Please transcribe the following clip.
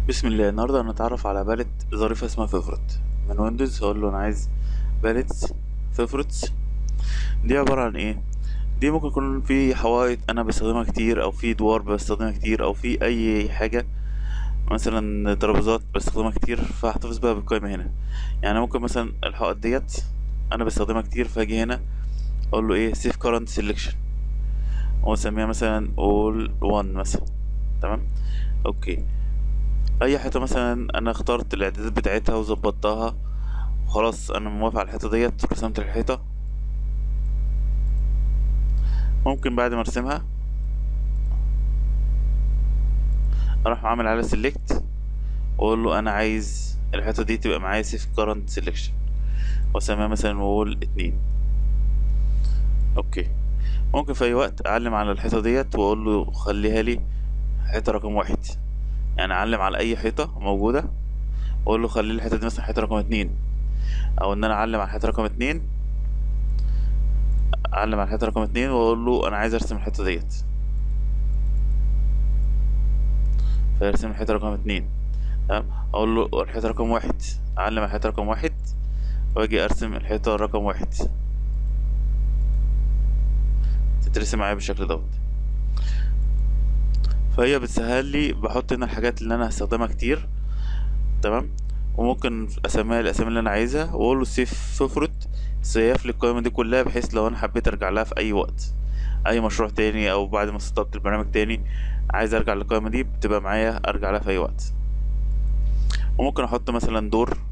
بسم الله النهارده هنتعرف على بالت ظريفة اسمها فيفورت من ويندوز هقول له انا عايز باليتس فيفورتس دي عبارة عن ايه دي ممكن يكون في حوائط انا بستخدمها كتير او في دوار بستخدمها كتير او في اي حاجة مثلا ترابيزات بستخدمها كتير فهحتفظ بيها بالقائمة هنا يعني ممكن مثلا الحائط ديت انا بستخدمها كتير فاجي هنا اقول له ايه سيف كارنت سيلكشن واسميها مثلا all one مثلا تمام اوكي اي حته مثلا انا اخترت الاعدادات بتاعتها وظبطتها وخلاص انا موافق على الحته ديت ورسمت الحيطه ممكن بعد ما ارسمها اروح عامل على سيلكت واقول له انا عايز الحته دي تبقى معايا سيف كارنت سيلكشن واسميها مثلا وول اتنين اوكي ممكن في اي وقت اعلم على الحيطه ديت واقول له خليها لي حيطه رقم واحد يعني اعلم على اي حيطه موجوده واقول له خلي لي الحيطه دي مثلا حيطه رقم اتنين او ان انا اعلم على الحيطه رقم اتنين اعلم على الحيطه رقم اتنين واقول له انا عايز ارسم الحيطه ديت فيرسم الحيطه رقم اتنين تمام اقول له الحيطه رقم واحد اعلم على الحيطه رقم واحد واجي ارسم الحيطه رقم واحد تترسم معايا بالشكل دوت فهي بتسهل لي بحط هنا الحاجات اللي انا هستخدمها كتير تمام وممكن اسميها الاسامي اللي انا عايزها واقول له سيف فيفورت سيف لي القائمه دي كلها بحيث لو انا حبيت ارجع لها في اي وقت اي مشروع تاني او بعد ما سطبت البرنامج تاني عايز ارجع للقائمه دي بتبقى معايا ارجع لها في اي وقت وممكن احط مثلا دور